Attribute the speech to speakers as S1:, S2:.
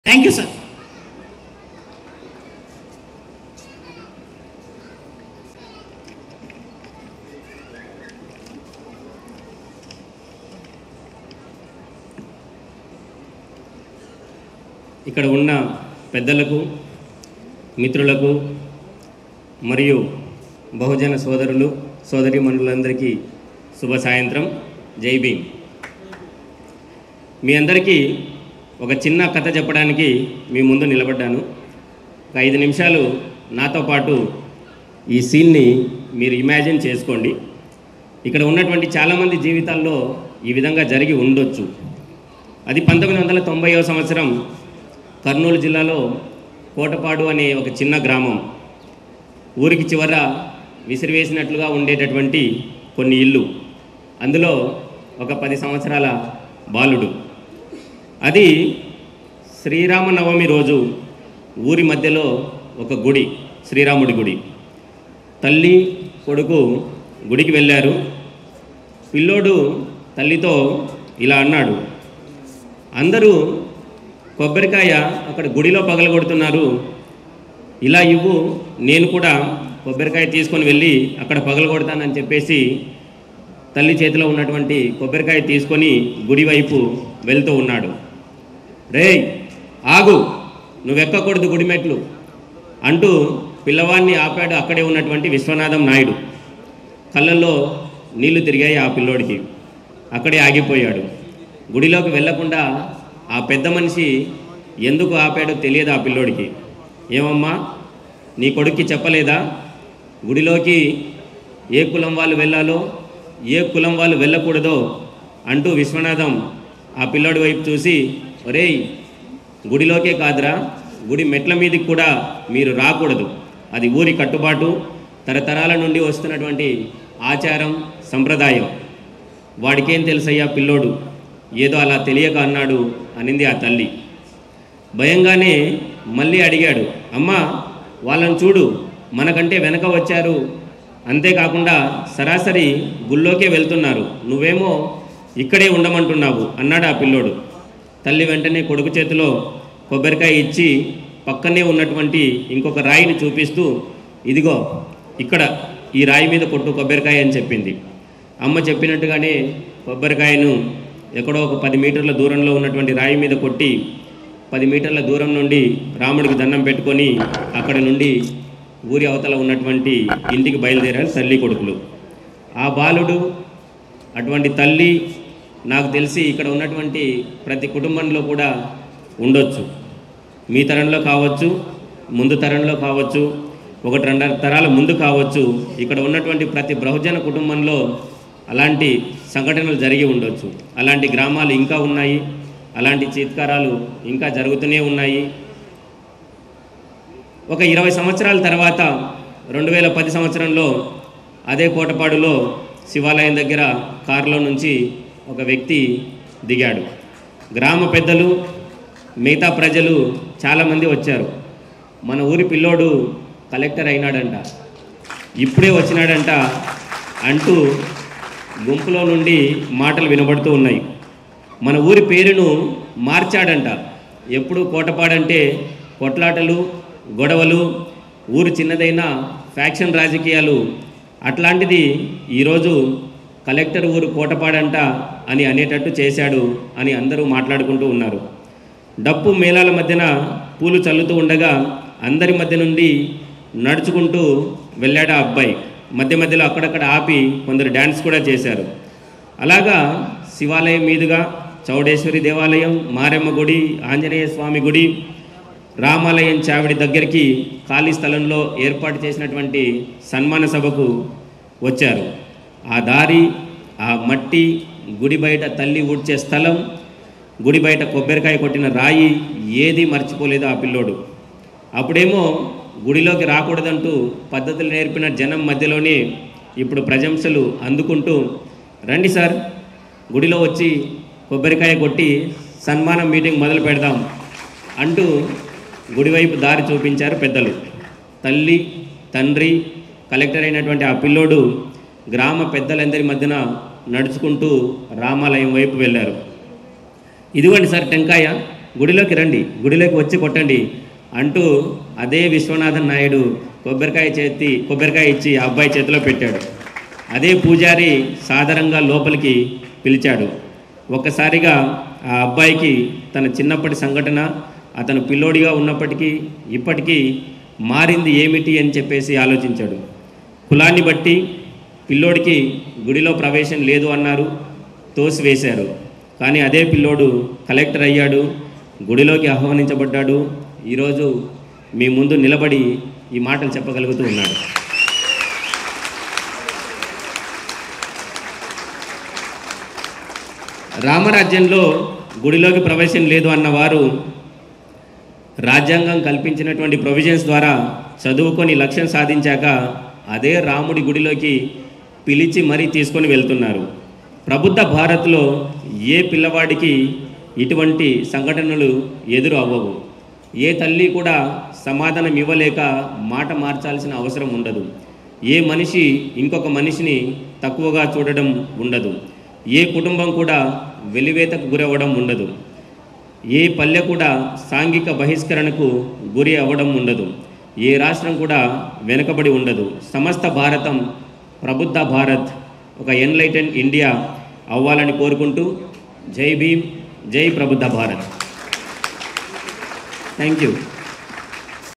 S1: thank you sir
S2: ఇక్కడ ఉన్న పెద్దలకు మిత్రులకు మరియు బహుజన సోదరులు సోదరిమణులందరికీ శుభ సాయంత్రం జై భీమ్ మీ అందరికీ ఒక చిన్న కథ చెప్పడానికి మీ ముందు నిలబడ్డాను ఒక ఐదు నిమిషాలు నాతో పాటు ఈ సీన్ని మీరు ఇమాజిన్ చేసుకోండి ఇక్కడ ఉన్నటువంటి చాలామంది జీవితాల్లో ఈ విధంగా జరిగి ఉండొచ్చు అది పంతొమ్మిది వందల తొంభైవ సంవత్సరం కర్నూలు జిల్లాలో కోటపాడు అనే ఒక చిన్న గ్రామం ఊరికి చివర విసిరివేసినట్లుగా ఉండేటటువంటి కొన్ని ఇల్లు అందులో ఒక పది సంవత్సరాల బాలుడు అది శ్రీరామనవమి రోజు ఊరి మధ్యలో ఒక గుడి శ్రీరాముడి గుడి తల్లి కొడుకు గుడికి వెళ్ళారు పిల్లోడు తల్లితో ఇలా అన్నాడు అందరూ కొబ్బరికాయ అక్కడ గుడిలో పగలగొడుతున్నారు ఇలా ఇవ్వు నేను కూడా కొబ్బరికాయ తీసుకొని వెళ్ళి అక్కడ పగలగొడతానని చెప్పేసి తల్లి చేతిలో ఉన్నటువంటి కొబ్బరికాయ తీసుకొని గుడి వైపు వెళ్తూ ఉన్నాడు రేయ్ ఆగు నువ్వెక్కకూడదు గుడి మెట్లు అంటూ పిల్లవాడిని ఆపాడు అక్కడే ఉన్నటువంటి విశ్వనాథం నాయుడు కళ్ళల్లో నీళ్లు తిరిగాయి ఆ పిల్లోడికి అక్కడే ఆగిపోయాడు గుడిలోకి వెళ్లకుండా ఆ పెద్ద మనిషి ఎందుకు ఆపాడో తెలియదు ఆ పిల్లోడికి ఏమమ్మా నీ కొడుక్కి చెప్పలేదా గుడిలోకి ఏ కులం వాళ్ళు వెళ్ళాలో ఏ కులం వాళ్ళు వెళ్ళకూడదో అంటూ విశ్వనాథం ఆ పిల్లోడి వైపు చూసి ఒరేయ్ గుడిలోకే కాదురా గుడి మెట్ల మీదకి కూడా మీరు రాకూడదు అది ఊరి కట్టుబాటు తరతరాల నుండి వస్తున్నటువంటి ఆచారం సంప్రదాయం వాడికేం తెలుసయ్యా పిల్లోడు ఏదో అలా తెలియక అన్నాడు అనింది ఆ తల్లి భయంగానే మళ్ళీ అడిగాడు అమ్మా వాళ్ళని చూడు మనకంటే వెనక వచ్చారు అంతేకాకుండా సరాసరి గుళ్ళోకే వెళ్తున్నారు నువ్వేమో ఇక్కడే ఉండమంటున్నావు అన్నాడు ఆ పిల్లోడు తల్లి వెంటనే కొడుకు చేతిలో కొబ్బరికాయ ఇచ్చి పక్కనే ఉన్నటువంటి ఇంకొక రాయిని చూపిస్తూ ఇదిగో ఇక్కడ ఈ రాయి మీద కొట్టు కొబ్బరికాయ అని చెప్పింది అమ్మ చెప్పినట్టుగానే కొబ్బరికాయను ఎక్కడో ఒక పది మీటర్ల దూరంలో ఉన్నటువంటి రాయి మీద కొట్టి పది మీటర్ల దూరం నుండి రాముడికి దండం పెట్టుకొని అక్కడ నుండి ఊరి అవతల ఉన్నటువంటి ఇంటికి బయలుదేరారు తల్లి కొడుకులు ఆ బాలుడు అటువంటి తల్లి నాకు తెలిసి ఇక్కడ ఉన్నటువంటి ప్రతి కుటుంబంలో కూడా ఉండొచ్చు మీ తరంలో కావచ్చు ముందు తరంలో కావచ్చు ఒకటి రెండు తరాల ముందు కావచ్చు ఇక్కడ ఉన్నటువంటి ప్రతి బహుజన కుటుంబంలో అలాంటి సంఘటనలు జరిగి ఉండొచ్చు అలాంటి గ్రామాలు ఇంకా ఉన్నాయి అలాంటి చీత్కారాలు ఇంకా జరుగుతూనే ఉన్నాయి ఒక ఇరవై సంవత్సరాల తర్వాత రెండు వేల పది సంవత్సరంలో అదే కోటపాడులో శివాలయం దగ్గర కారులో నుంచి ఒక వ్యక్తి దిగాడు గ్రామ పెద్దలు మిగతా ప్రజలు చాలామంది వచ్చారు మన ఊరి పిల్లోడు కలెక్టర్ అయినాడంట ఇప్పుడే వచ్చినాడంట అంటూ గుంపులో నుండి మాటలు వినబడుతూ ఉన్నాయి మన ఊరి పేరును మార్చాడంట ఎప్పుడు కోటపాడంటే కొట్లాటలు గొడవలు ఊరు చిన్నదైన ఫ్యాక్షన్ రాజకీయాలు అట్లాంటిది ఈరోజు కలెక్టర్ ఊరు కోటపాడంట అని అనేటట్టు చేశాడు అని అందరూ మాట్లాడుకుంటూ ఉన్నారు డప్పు మేళాల మధ్యన పూలు చల్లుతూ ఉండగా అందరి మధ్య నుండి నడుచుకుంటూ వెళ్ళాడు ఆ అబ్బాయి మధ్య మధ్యలో అక్కడక్కడ ఆపి కొందరు డ్యాన్స్ కూడా చేశారు అలాగా శివాలయం మీదుగా చౌడేశ్వరి దేవాలయం మారెమ్మ గుడి ఆంజనేయ స్వామి గుడి రామాలయం చావిడి దగ్గరికి ఖాళీ స్థలంలో ఏర్పాటు చేసినటువంటి సన్మాన సభకు వచ్చారు ఆ దారి ఆ మట్టి గుడి బయట తల్లి ఊడ్చే స్థలం గుడి బయట కొబ్బరికాయ కొట్టిన రాయి ఏది మర్చిపోలేదు ఆ పిల్లోడు అప్పుడేమో గుడిలోకి రాకూడదంటూ పద్ధతులు నేర్పిన జనం మధ్యలోనే ఇప్పుడు ప్రశంసలు అందుకుంటూ రండి సార్ గుడిలో వచ్చి కొబ్బరికాయ కొట్టి సన్మానం మీటింగ్ మొదలు పెడదాం అంటూ గుడివైపు దారి చూపించారు పెద్దలు తల్లి తండ్రి కలెక్టర్ అయినటువంటి ఆ పిల్లోడు గ్రామ పెద్దలందరి మధ్యన నడుచుకుంటూ రామాలయం వైపు వెళ్ళారు ఇదిగోండి సార్ టెంకాయ గుడిలోకి రండి గుడిలోకి వచ్చి కొట్టండి అంటూ అదే విశ్వనాథన్ నాయుడు కొబ్బరికాయ చేతి కొబ్బరికాయ ఇచ్చి ఆ అబ్బాయి చేతిలో పెట్టాడు అదే పూజారి సాధారణంగా లోపలికి పిలిచాడు ఒక్కసారిగా ఆ అబ్బాయికి తన చిన్నప్పటి సంఘటన అతను పిల్లోడిగా ఉన్నప్పటికీ ఇప్పటికీ మారింది ఏమిటి అని చెప్పేసి ఆలోచించాడు కులాన్ని బట్టి పిల్లోడికి గుడిలో ప్రవేశం లేదు అన్నారు తోసివేశారు కానీ అదే పిల్లోడు కలెక్టర్ అయ్యాడు గుడిలోకి ఆహ్వానించబడ్డాడు ఈరోజు మీ ముందు నిలబడి ఈ మాటలు చెప్పగలుగుతూ ఉన్నాడు రామరాజ్యంలో గుడిలోకి ప్రవేశం లేదు అన్నవారు రాజ్యాంగం కల్పించినటువంటి ప్రొవిజన్స్ ద్వారా చదువుకొని లక్ష్యం సాధించాక అదే రాముడి గుడిలోకి పిలిచి మరీ తీసుకొని వెళ్తున్నారు ప్రబుద్ధ భారత్లో ఏ పిల్లవాడికి ఇటువంటి సంఘటనలు ఎదురు అవ్వవు ఏ తల్లి కూడా సమాధానం ఇవ్వలేక మాట మార్చాల్సిన అవసరం ఉండదు ఏ మనిషి ఇంకొక మనిషిని తక్కువగా చూడడం ఉండదు ఏ కుటుంబం కూడా వెలివేతకు గురవ్వడం ఉండదు ఏ పల్లె కూడా సాంఘిక బహిష్కరణకు గురి అవ్వడం ఉండదు ఏ రాష్ట్రం కూడా వెనుకబడి ఉండదు సమస్త భారతం ప్రబుద్ధ భారత్ ఒక ఎన్లైటెన్ ఇండియా అవ్వాలని కోరుకుంటూ జై భీమ్ జై ప్రబుద్ధ భారత్ థ్యాంక్ యూ